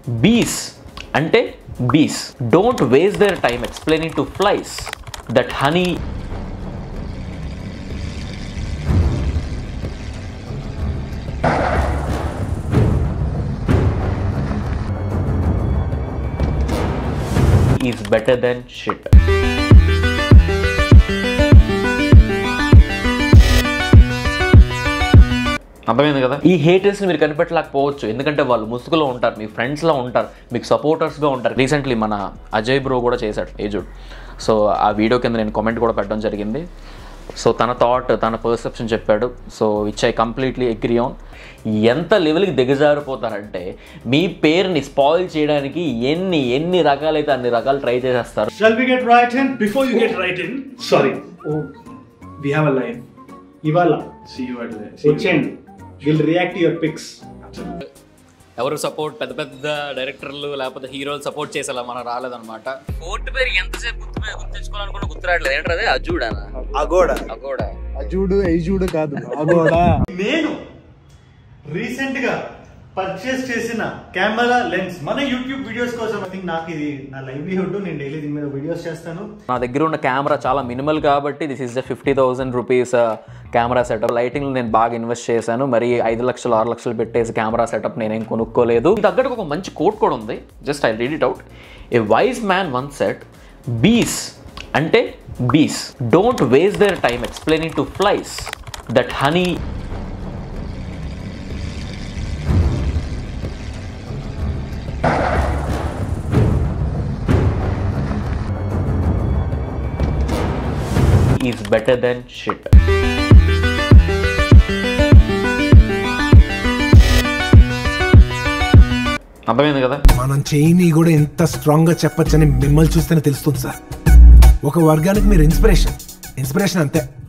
బీస్ అంటే bees don't waste their time explaining to flies that honey is better than shit అర్థమైంది కదా ఈ హేటర్స్ని మీరు కనిపెట్టలేకపోవచ్చు ఎందుకంటే వాళ్ళు ముసుగులో ఉంటారు మీ ఫ్రెండ్స్లో ఉంటారు మీకు సపోర్టర్స్గా ఉంటారు రీసెంట్లీ మన అజయ్ బ్రో కూడా చేశాడు ఏజుడ్ సో ఆ వీడియో కింద నేను కామెంట్ కూడా పెట్టడం జరిగింది సో తన థాట్ తన పర్సెప్షన్ చెప్పాడు so which I completely agree on ఎంత లెవెల్కి దిగజారిపోతారంటే మీ పేరుని స్పాయిల్ చేయడానికి ఎన్ని ఎన్ని రకాలైతే అన్ని రకాలు ట్రై చేసేస్తారు Shall we get right in? Before you get right in, sorry. Oh, we have a live. ఇవాళ See you at the. see you. వచ్చేయండి విల్ రియాక్ట్ యువర్ పిక్స్ ఎవరు సపోర్ట్ పెద్ద పెద్ద డైరెక్టర్లు లేకపోతే హీరోలు సపోర్ట్ చేసేలా మనం రాలేదన్నమాట ఫోర్త్ పేరు ఎంతసేపు గుర్తు గుర్తించుకోవాలనుకున్నా గుర్తురాట్లేదు ఏంటది అజూడా అగోడా అగోడా అజుడు ఐజుడు కాదు అగోడా నేను రీసెంట్ గా పర్చేస్ చేసిన కెమెరా లెన్స్ మన యూట్యూబ్ వీడియోస్ కోసం ఐ థింక్ నాకు ఇది నా లైవ్లీహుడ్ నేను డైలీ దీని మీద వీడియోస్ చేస్తాను నా దగ్గర ఉన్న కెమెరా చాలా మినిమల్ కాబట్టి this is the fifty thousand rupees camera setup lighting నేను బాగా ఇన్వెస్ట్ చేశాను మరి ఐదు లక్షలు ఆరు లక్షలు పెట్టేసి కెమెరా సెటప్ నేనేం కొనుక్కోలేదు దీనికి తగ్గట్టు ఒక మంచి కోట్ కూడా ఉంది just I read it out a wise man once said bees అంటే bees don't waste their time explaining to flies that honey is better than shit అర్థమైంది కదా మనం చేయని కూడా ఎంత స్ట్రాంగ్ గా చెప్పొచ్చని మిమ్మల్ని చూస్తేనే తెలుస్తుంది సార్ ఒక వర్గానికి మీరు ఇన్స్పిరేషన్ ఇన్స్పిరేషన్ అంతే